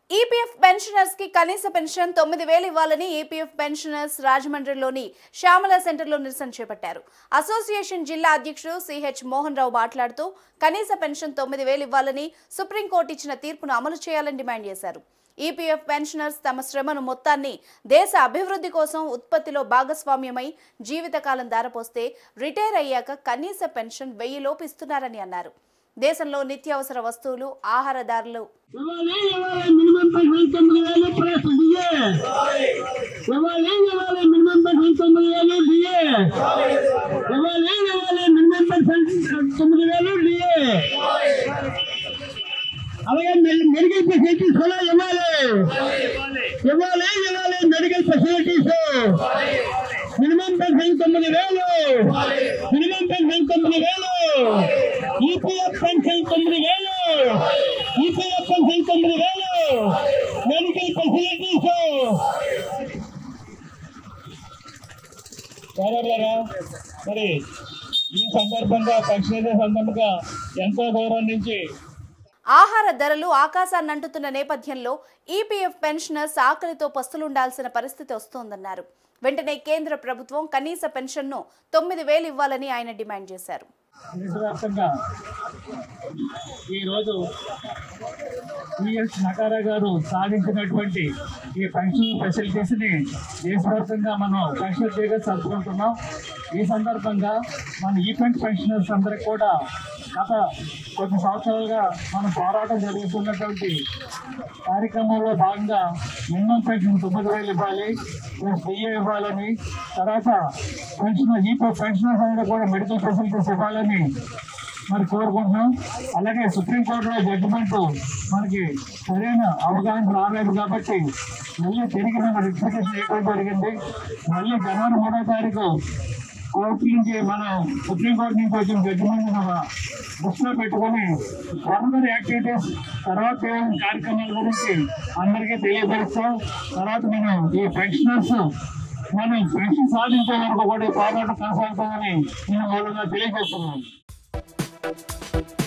EPF pensioners కి కనీస pension తొమ్మిది వేలు ఇవ్వాలని ఈపీఎఫ్ పెన్షనర్స్ రాజమండ్రిలోని శ్యామల సెంటర్లో నిరసన చేపట్టారు అసోసియేషన్ జిల్లా అధ్యక్షుడు సిహెచ్ మోహన్ రావు మాట్లాడుతూ కనీస పెన్షన్ తొమ్మిది వేలు ఇవ్వాలని సుప్రీంకోర్టు ఇచ్చిన తీర్పును అమలు చేయాలని డిమాండ్ చేశారు ఈపీఎఫ్ పెన్షనర్స్ తమ శ్రమను మొత్తాన్ని దేశ అభివృద్ధి కోసం ఉత్పత్తిలో భాగస్వామ్యమై జీవితకాలం దారపోస్తే రిటైర్ అయ్యాక కనీస పెన్షన్ వెయ్యి లోపు ఇస్తున్నారని అన్నారు దేశంలో నిత్యావసర వస్తువులు ఆహారదారులు ఇవ్వాలి ఇవ్వాలి మినిమం పెన్షన్ తొమ్మిది వేలు ప్లస్ డిఏ ఇవ్వాలి ఇవ్వాలి మినిమం పెన్షన్ తొమ్మిది వేలు డిఏ ఇవ్వాలి ఇవ్వాలి మినిమం పెన్షన్ తొమ్మిది వేలు డిఏ అలాగే మె- మెడికల్ ఫెసిలిటీస్ కూడా ఇవ్వాలి ఇవ్వాలి ఇవ్వాలి మెడికల్ ఫెసిలిటీస్ మినిమం పెన్షన్ తొమ్మిది వేలు మినిమం పెన్షన్ తొమ్మిది వేలు ఈపీఎఫ్ పెన్షన్ తొమ్మిది వేలు ఈపీఎఫ్ పెన్షన్ తొమ్మిది వేలు మెడికల్ ఫెసిలిటీస్ సోదరులారా మరి ఈ సందర్భంగా పక్షేద సందర్భంగా ఎంతో దూరం నుంచి ఆహార ధరలు ఆకాశాన్ని అంటుతున్న నేపథ్యంలో ఈపీఎఫ్ పెన్షనర్స్ ఆకలితో పస్తులుండాల్సిన పరిస్థితి వస్తోందన్నారు వెంటనే కేంద్ర ప్రభుత్వం కనీస పెన్షన్ను తొమ్మిది వేలు ఇవ్వాలని ఆయన డిమాండ్ చేశారు దేశవ్యాప్తంగా ఈరోజు పిఎస్ నకారా గారు సాధించినటువంటి ఈ పెన్షన్ ఫెసిలిటీస్ ని దేశవ్యాప్తంగా మనం పెన్షన్ చేయగా జరుపుకుంటున్నాం ఈ సందర్భంగా మన ఈపెంట్ పెన్షనర్స్ అందరికి కూడా గత కొన్ని సంవత్సరాలుగా మనం పోరాటం జరుగుతున్నటువంటి కార్యక్రమంలో భాగంగా మినిమం పెన్షన్ తొమ్మిది వేలు ఇవ్వాలి ప్లస్ డిఏ ఇవ్వాలని తర్వాత పెన్షన్ ఈ పెన్షనర్స్ అందరూ కూడా మెడికల్ ఫెసిలిటీస్ ఇవ్వాలని మరి కోరుకుంటున్నాం అలాగే సుప్రీంకోర్టులో జడ్జిమెంట్ మనకి సరైన అవగాహన రాలేదు కాబట్టి మళ్ళీ తిరిగి మనం రిప్లికేషన్ చేయడం జరిగింది మళ్ళీ జనవరి మూడో తారీఖు కోర్టు నుంచి మనం సుప్రీంకోర్టు నుంచి వచ్చిన జడ్జిమెంట్ దృష్టిలో పెట్టుకొని ఫర్దర్ యాక్టివిటీస్ తర్వాత చేయాల్సిన కార్యక్రమాల గురించి అందరికీ తెలియపరుస్తాం తర్వాత మనం ఈ పెన్షనర్స్ మనం పెన్షన్ సాధించే వరకు కూడా ఈ పోరాటం కొనసాగుతుందని నేను మూలంగా తెలియజేస్తున్నాను